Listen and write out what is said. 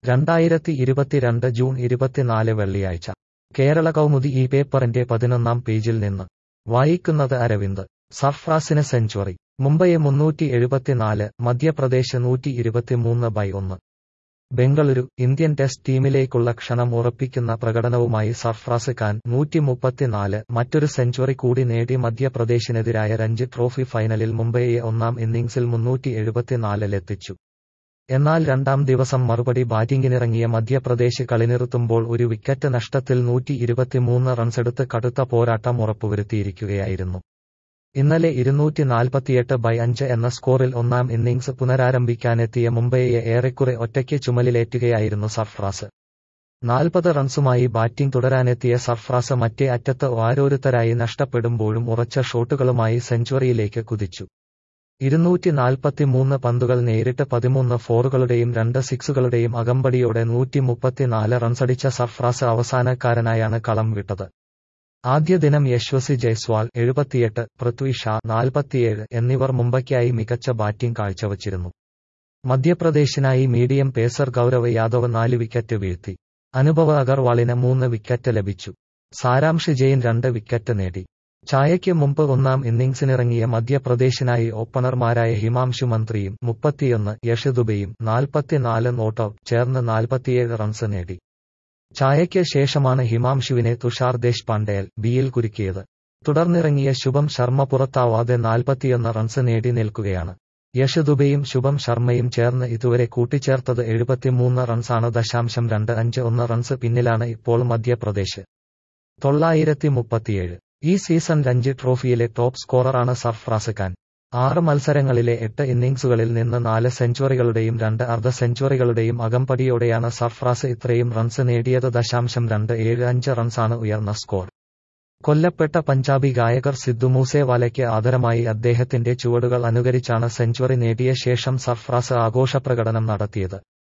രണ്ടായിരത്തി ഇരുപത്തിരണ്ട് ജൂൺ ഇരുപത്തിനാല് വെള്ളിയാഴ്ച കേരള കൗമുദി ഈ പേപ്പറിന്റെ പതിനൊന്നാം പേജിൽ നിന്ന് വായിക്കുന്നത് അരവിന്ദ് സർഫ്രാസിന് സെഞ്ചുറി മുംബൈയെ മുന്നൂറ്റി എഴുപത്തിനാല് മധ്യപ്രദേശ് നൂറ്റി ഇരുപത്തിമൂന്ന് ബൈ ഒന്ന് ബംഗളൂരു ഇന്ത്യൻ ടെസ്റ്റ് ടീമിലേക്കുള്ള ക്ഷണം ഉറപ്പിക്കുന്ന പ്രകടനവുമായി സർഫ്രാസ് ഖാൻ നൂറ്റി മുപ്പത്തിനാല് മറ്റൊരു സെഞ്ചുറി കൂടി നേടി മധ്യപ്രദേശിനെതിരായ രഞ്ജി ട്രോഫി ഫൈനലിൽ മുംബൈയെ ഒന്നാം ഇന്നിംഗ്സിൽ മുന്നൂറ്റി എഴുപത്തിനാലിലെത്തിച്ചു എന്നാൽ രണ്ടാം ദിവസം മറുപടി ബാറ്റിംഗിനിറങ്ങിയ മധ്യപ്രദേശ് കളിനിർത്തുമ്പോൾ ഒരു വിക്കറ്റ് നഷ്ടത്തിൽ നൂറ്റി ഇരുപത്തിമൂന്ന് റൺസെടുത്ത് കടുത്ത പോരാട്ടം ഉറപ്പുവരുത്തിയിരിക്കുകയായിരുന്നു ഇന്നലെ ഇരുന്നൂറ്റി നാൽപ്പത്തിയെട്ട് ബൈ അഞ്ച് എന്ന സ്കോറിൽ ഒന്നാം ഇന്നിംഗ്സ് പുനരാരംഭിക്കാനെത്തിയ മുംബൈയെ ഏറെക്കുറെ ഒറ്റയ്ക്ക് ചുമലിലേറ്റുകയായിരുന്നു സർഫ്രാസ് നാൽപ്പത് റൺസുമായി ബാറ്റിംഗ് തുടരാനെത്തിയ സർഫ്രാസ് മറ്റേ അറ്റത്ത് ഓരോരുത്തരായി നഷ്ടപ്പെടുമ്പോഴും ഉറച്ച ഷോട്ടുകളുമായി സെഞ്ചുറിയിലേക്ക് കുതിച്ചു ഇരുന്നൂറ്റി നാൽപ്പത്തിമൂന്ന് പന്തുകൾ നേരിട്ട് പതിമൂന്ന് ഫോറുകളുടെയും രണ്ട് സിക്സുകളുടെയും അകമ്പടിയോടെ നൂറ്റി മുപ്പത്തിനാല് റൺസടിച്ച സർഫ്രാസ് അവസാനക്കാരനായാണ് കളം വിട്ടത് ആദ്യ ദിനം യശ്വസി ജയ്സ്വാൾ എഴുപത്തിയെട്ട് പൃഥ്വി ഷാ നാൽപ്പത്തിയേഴ് എന്നിവർ മുംബൈക്കായി മികച്ച ബാറ്റിംഗ് കാഴ്ചവച്ചിരുന്നു മധ്യപ്രദേശിനായി മീഡിയം പേസർ ഗൌരവ് യാദവ് നാല് വിക്കറ്റ് വീഴ്ത്തി അനുഭവ അഗർവാളിന് മൂന്ന് വിക്കറ്റ് ലഭിച്ചു സാരാംഷ് ജെയിൻ രണ്ട് വിക്കറ്റ് നേടി ഛായയ്ക്ക് മുമ്പ് ഒന്നാം ഇന്നിംഗ്സിനിറങ്ങിയ മധ്യപ്രദേശിനായി ഓപ്പണർമാരായ ഹിമാംശു മന്ത്രിയും മുപ്പത്തിയൊന്ന് യഷ് ദുബെയും നാൽപ്പത്തിനാല് നോട്ടൌട്ട് ചേർന്ന് നാൽപ്പത്തിയേഴ് റൺസ് നേടി ഛായയ്ക്ക് ശേഷമാണ് ഹിമാംശുവിനെ തുഷാർ ദേശ്പാണ്ഡേൽ ബിയിൽ കുരുക്കിയത് തുടർന്നിറങ്ങിയ ശുഭം ശർമ്മ പുറത്താവാതെ നാൽപ്പത്തിയൊന്ന് റൺസ് നേടി നിൽക്കുകയാണ് യഷ് ദുബെയും ശുഭം ശർമ്മയും ചേർന്ന് ഇതുവരെ കൂട്ടിച്ചേർത്തത് എഴുപത്തിമൂന്ന് റൺസാണ് ദശാംശം രണ്ട് അഞ്ച് ഒന്ന് റൺസ് പിന്നിലാണ് ഇപ്പോൾ മധ്യപ്രദേശ് തൊള്ളായിരത്തി മുപ്പത്തിയേഴ് ഈ സീസൺ രഞ്ജി ട്രോഫിയിലെ ടോപ്പ് സ്കോററാണ് സർഫ്രാസ് ഖാൻ ആറ് മത്സരങ്ങളിലെ എട്ട് ഇന്നിംഗ്സുകളിൽ നിന്ന് നാല് സെഞ്ചുറികളുടെയും രണ്ട് അർദ്ധ സെഞ്ചുറികളുടെയും അകമ്പടിയോടെയാണ് സർഫ്രാസ് ഇത്രയും റൺസ് നേടിയത് ദശാംശം രണ്ട് ഏഴ് അഞ്ച് റൺസാണ് ഉയർന്ന സ്കോർ കൊല്ലപ്പെട്ട പഞ്ചാബി ഗായകർ സിദ്ദു മൂസേവാലയ്ക്ക് ആദരമായി അദ്ദേഹത്തിന്റെ ചുവടുകൾ അനുകരിച്ചാണ് സെഞ്ചുറി നേടിയ ശേഷം സർഫ്രാസ് ആഘോഷപ്രകടനം നടത്തിയത്